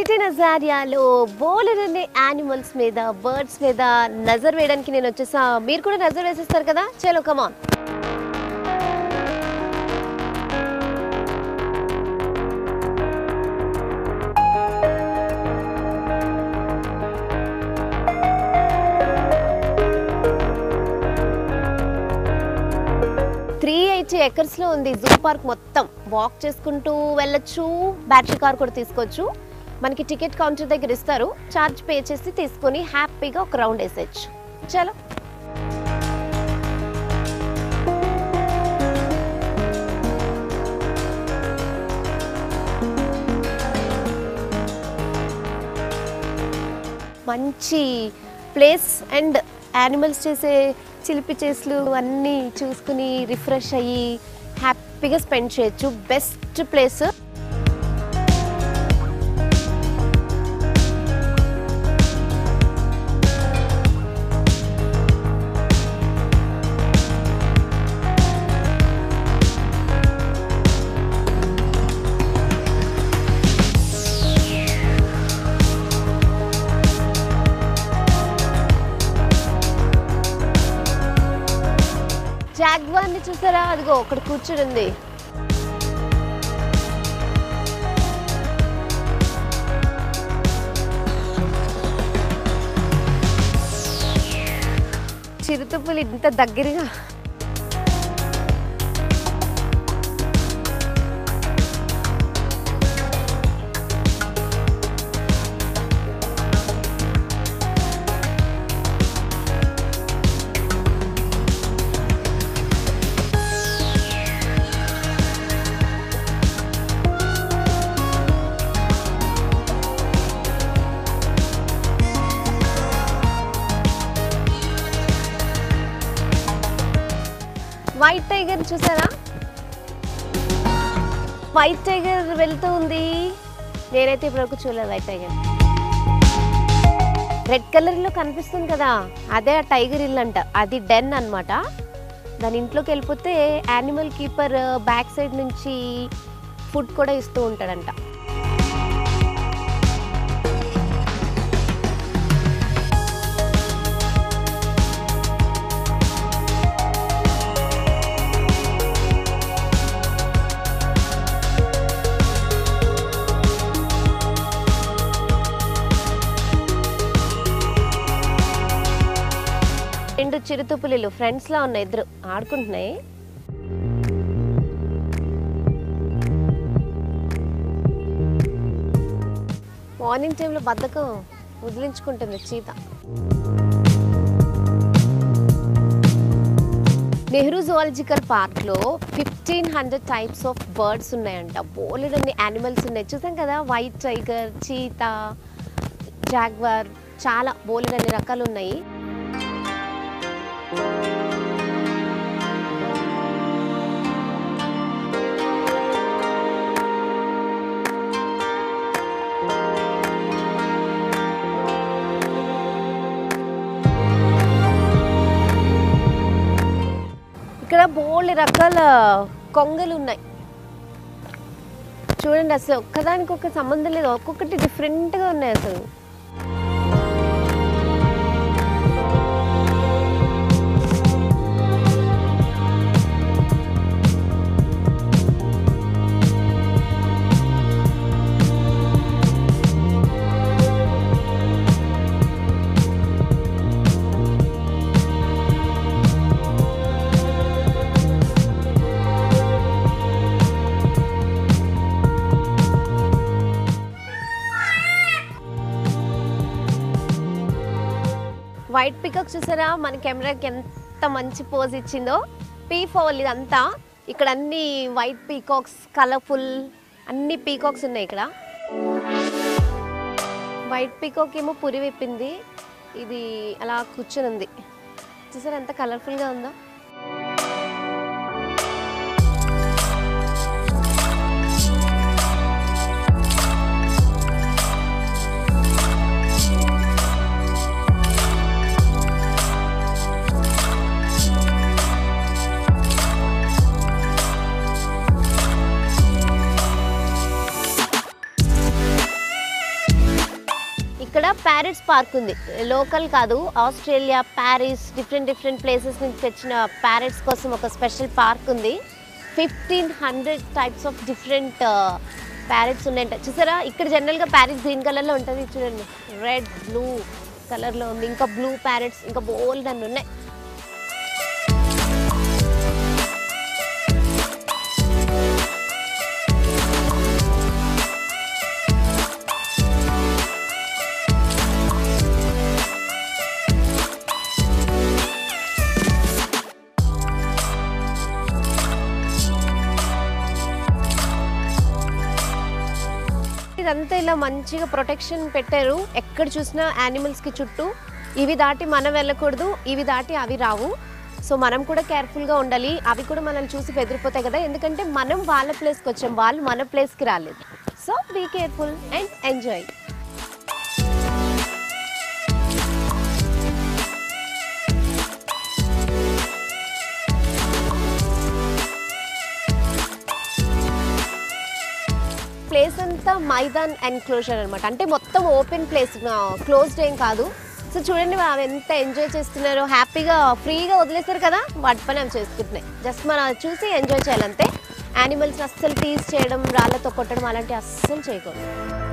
city నజారియాలో బోలెడన్ని animals మీద birds మీద నజర్ వేయడానికి నేను వచ్చేసా మీరు కూడా నజర్ వేసేస్తారు కదా చలో కమాన్ త్రీ ఎయిటీ ఎకర్స్లో ఉంది జూ పార్క్ మొత్తం వాక్ చేసుకుంటూ వెళ్ళొచ్చు బ్యాటరీ కార్ కూడా తీసుకోవచ్చు మనకి టికెట్ కౌంటర్ దగ్గర ఇస్తారు ఛార్జ్ పే చేసి తీసుకొని హ్యాపీగా ఒక రౌండ్ వేసేయచ్చు చలో మంచి ప్లేస్ అండ్ యానిమల్స్ చేసే చిలిపి చేసులు అన్నీ చూసుకుని రిఫ్రెష్ అయ్యి హ్యాపీగా స్పెండ్ చేయొచ్చు బెస్ట్ ప్లేస్ జాగ్వార్ని చూసారా అదిగో అక్కడ కూర్చుని ఉంది చిరుతపులు ఇంత దగ్గరగా వైట్ టైగర్ చూసారా వైట్ టైగర్ వెళ్తూ ఉంది నేనైతే ఇప్పటివరకు చూడలేదు వైట్ టైగర్ రెడ్ కలర్ లో కనిపిస్తుంది కదా అదే ఆ టైగర్ ఇల్లు అంట అది డెన్ అన్నమాట దాని ఇంట్లోకి వెళ్ళిపోతే యానిమల్ కీపర్ బ్యాక్ సైడ్ నుంచి ఫుడ్ కూడా ఇస్తూ ఉంటాడంట రెండు చిరుతుపులీలు ఫ్రెండ్స్ లా ఉన్నాయి ఇద్దరు ఆడుకుంటున్నాయి మార్నింగ్ టైంలో బద్ధకం వదిలించుకుంటుంది చీత నెహ్రూ జువాలజికల్ పార్క్లో fifteen hundred types of birds ఉన్నాయంట బోలెడన్ని యానిమల్స్ ఉన్నాయి చూసాం కదా వైట్ టైగర్ చీత జాగ్వార్ చాలా బోలెడన్ని రకాలు ఉన్నాయి ఇక్కడ బోల్డ్ రకాల కొంగలు ఉన్నాయి చూడండి అసలు ఒక్కదానికి ఒక సంబంధం లేదు ఒక్కొక్కటి డిఫరెంట్గా ఉన్నాయి అసలు వైట్ పికాక్ చూసారా మన కెమెరాకి ఎంత మంచి పోజ్ ఇచ్చిందో పీ ఫోల్ ఇదంతా ఇక్కడ అన్ని వైట్ పీకాక్స్ కలర్ఫుల్ అన్ని పీకాక్స్ ఉన్నాయి ఇక్కడ వైట్ పీకాక్ ఏమో పురి విప్పింది ఇది అలా కూర్చొని ఉంది చూసారా ఎంత కలర్ఫుల్గా ఉందో ఇక్కడ ప్యారెట్స్ పార్క్ ఉంది లోకల్ కాదు Australia Paris different different places నుంచి తెచ్చిన ప్యారెట్స్ కోసం ఒక స్పెషల్ పార్క్ ఉంది fifteen hundred types of different parrots ఉన్నాయంట చూసారా ఇక్కడ జనరల్గా ప్యారెట్స్ గ్రీన్ కలర్లో ఉంటుంది చూడండి రెడ్ బ్లూ కలర్లో ఉంది ఇంకా బ్లూ ప్యారెట్స్ ఇంకా బోల్డ్ అన్ని ఉన్నాయి ఇదంతా ఇలా మంచిగా ప్రొటెక్షన్ పెట్టారు ఎక్కడ చూసినా యానిమల్స్కి చుట్టూ ఇవి దాటి మనం వెళ్ళకూడదు ఇవి దాటి అవి రావు సో మనం కూడా కేర్ఫుల్గా ఉండాలి అవి కూడా మనల్ని చూసి బెదిరిపోతాయి కదా ఎందుకంటే మనం వాళ్ళ ప్లేస్కి వచ్చాం వాళ్ళు మన ప్లేస్కి రాలేదు so be careful and enjoy place అంతా మైదాన్ ఎన్క్లోజర్ అనమాట అంటే మొత్తం ఓపెన్ ప్లేస్ క్లోజ్డ్ ఏం కాదు సో చూడండి అవి ఎంత ఎంజాయ్ చేస్తున్నారో హ్యాపీగా ఫ్రీగా వదిలేస్తారు కదా వాటి పని అవి చేసుకుంటున్నాయి జస్ట్ మనం అది చూసి ఎంజాయ్ చేయాలంతే యానిమల్స్ అస్సలు టీజ్ చేయడం రాళ్ళతో కొట్టడం అలాంటివి అస్సలు చేయకూడదు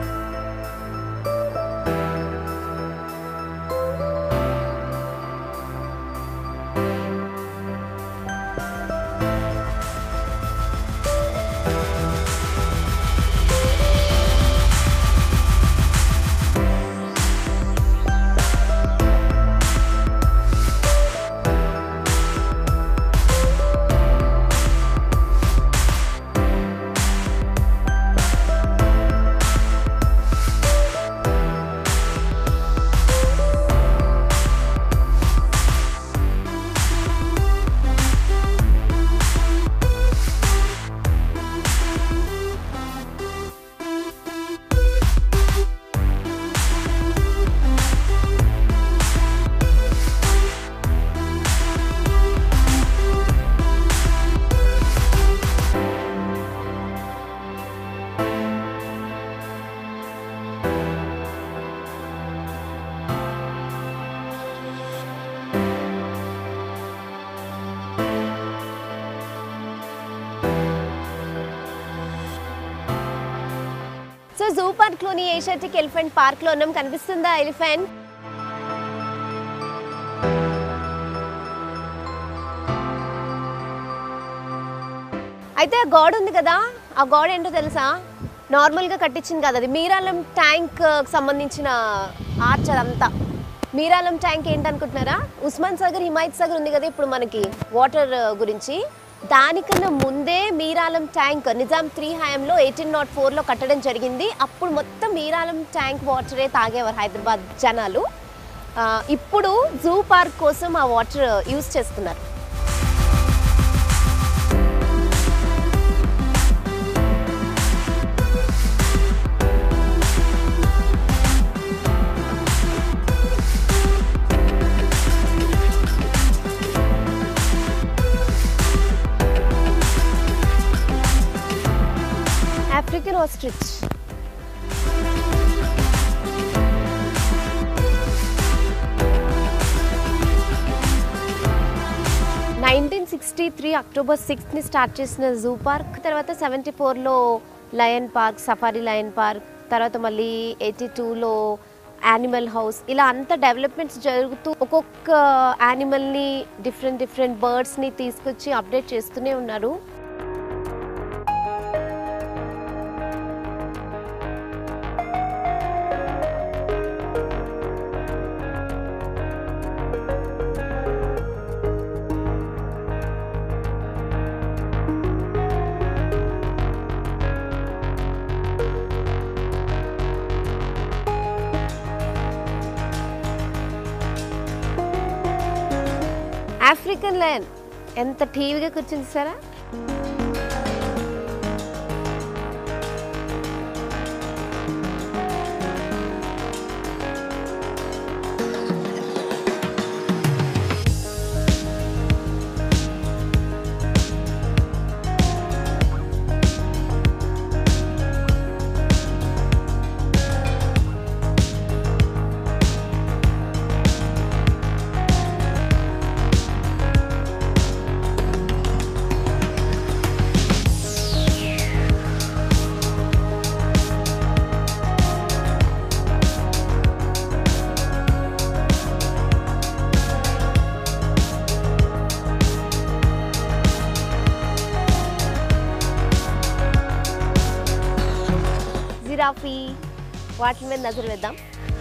సో జూ పార్క్ లోని ఏషియాటిక్ ఎలిఫెంట్ పార్క్ లో ఉన్నాం కనిపిస్తుందా ఎలిఫెంట్ అయితే ఆ గోడ ఉంది కదా ఆ గోడ ఏంటో తెలుసా నార్మల్గా కట్టించింది కదా అది మీరాలం ట్యాంక్ సంబంధించిన ఆర్చ్ అదంతా మీరాలం ట్యాంక్ ఏంటనుకుంటున్నారా ఉస్మాన్ సాగర్ హిమాయత్ సాగర్ ఉంది కదా ఇప్పుడు మనకి వాటర్ గురించి దానికన్నా ముందే మీరాలం ట్యాంక్ నిజాం త్రీ హయాంలో ఎయిటీన్ నాట్ ఫోర్లో కట్టడం జరిగింది అప్పుడు మొత్తం మీరాలం ట్యాంక్ వాటరే తాగేవారు హైదరాబాద్ జనాలు ఆ, ఇప్పుడు జూ పార్క్ కోసం ఆ వాటర్ యూస్ చేస్తున్నారు African ostrich nineteen sixty three October సిక్స్త్ని స్టార్ట్ చేసిన జూ పార్క్ తర్వాత సెవెంటీ ఫోర్లో lion park safari lion park తర్వాత మళ్ళీ ఎయిటీ టూలో యానిమల్ హౌస్ ఇలా అంత డెవలప్మెంట్స్ జరుగుతూ ఒక్కొక్క యానిమల్ని డిఫరెంట్ డిఫరెంట్ బర్డ్స్ని తీసుకొచ్చి అప్డేట్ చేస్తూనే ఉన్నారు ఆఫ్రికన్ లయన్ ఎంత టీవీగా కూర్చుంది సారా ఏంటి వాటి మీద నజరు వేద్దాం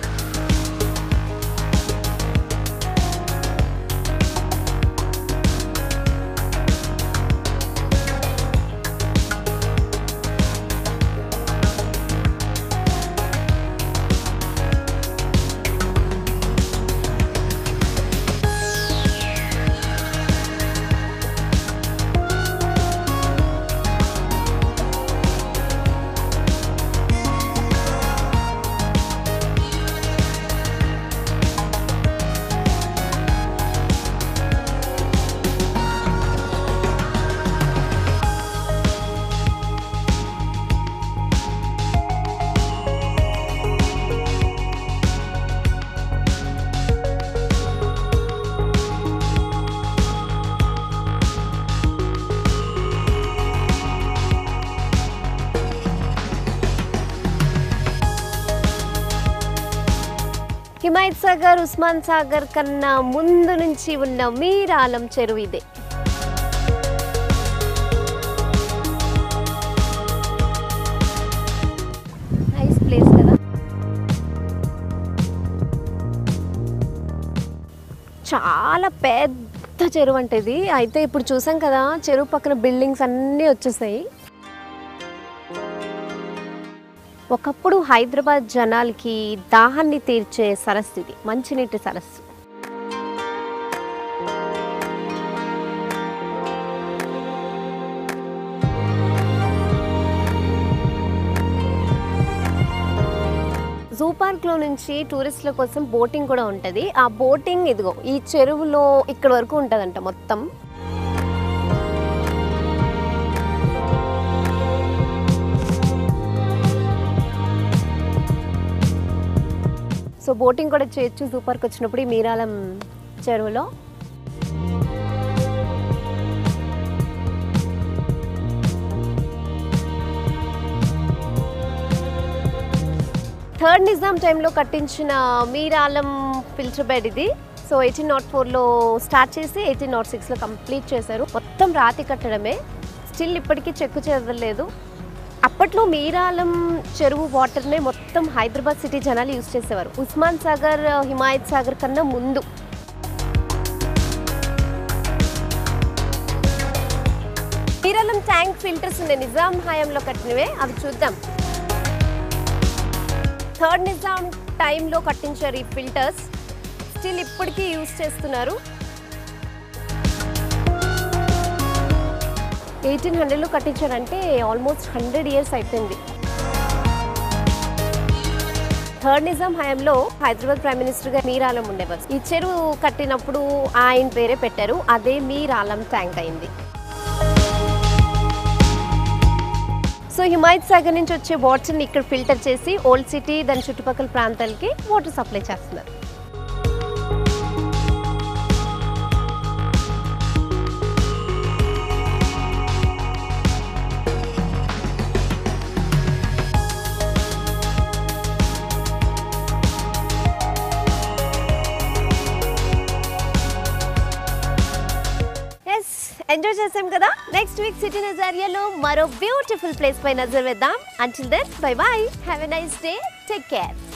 హిమాయత్ సాగర్ ఉస్మాన్ సాగర్ కన్నా ముందు నుంచి ఉన్న మీరాలం చెరువు ఇదే నైస్ ప్లేస్ కదా చాలా పెద్ద చెరువు అంటే ఇది అయితే ఇప్పుడు చూసాం కదా చెరువు పక్కన బిల్డింగ్స్ అన్నీ వచ్చేసాయి ఒకప్పుడు హైదరాబాద్ జనాలకి దాహాన్ని తీర్చే సరస్సు ఇది మంచినీటి సరస్సు జూ పార్క్లో నుంచి టూరిస్టుల కోసం బోటింగ్ కూడా ఉంటుంది ఆ బోటింగ్ ఇదిగో ఈ చెరువులో ఇక్కడ వరకు ఉంటుందంట మొత్తం సో బోటింగ్ కూడా చేయొచ్చు జూ పార్క్ వచ్చినప్పుడు ఈ మీరాలం చెరువులో థర్డ్ నిజాం టైంలో కట్టించిన మీరాలం ఫిల్టర్ బెడ్ ఇది సో ఎయిటీన్ నాట్ ఫోర్లో స్టార్ట్ చేసి ఎయిటీన్ నాట్ సిక్స్లో కంప్లీట్ చేశారు మొత్తం రాతి కట్టడమే స్టిల్ ఇప్పటికీ చెక్కు చెదరలేదు అప్పట్లో మీరాలం చెరువు వాటర్నే మొత్తం హైదరాబాద్ సిటీ జనాలు యూజ్ చేసేవారు ఉస్మాన్ సాగర్ హిమాయత్ సాగర్ కన్నా ముందు మీరాలం ట్యాంక్ ఫిల్టర్స్ ఉన్నాయి నిజాం హయాంలో కట్టినవే అవి చూద్దాం థర్డ్ నిజాం టైంలో కట్టించారు ఈ ఫిల్టర్స్ స్టిల్ ఇప్పటికీ యూజ్ చేస్తున్నారు ఎయిటీన్ హండ్రెడ్లో కట్టించారంటే ఆల్మోస్ట్ హండ్రెడ్ ఇయర్స్ అయిపోయింది థర్డ్ నిజాం హయాంలో హైదరాబాద్ ప్రైమ్ మినిస్టర్గా మీరాలం ఉండేవారు ఈ చెరువు కట్టినప్పుడు ఆయన పేరే పెట్టారు అదే మీరాలం ట్యాంక్ అయింది సో హిమాయత్ సాగర్ నుంచి వచ్చే వాటర్ని ఇక్కడ ఫిల్టర్ చేసి ఓల్డ్ సిటీ దాని చుట్టుపక్కల ప్రాంతాలకి వాటర్ సప్లై చేస్తున్నారు ఎస్ ఎంజాయ్ చేసాం కదా నెక్స్ట్ వీక్ సిటీ నజారియాలో మరో బ్యూటిఫుల్ ప్లేస్ పై నజర్ వేద్దాం until then bye bye have a nice day take care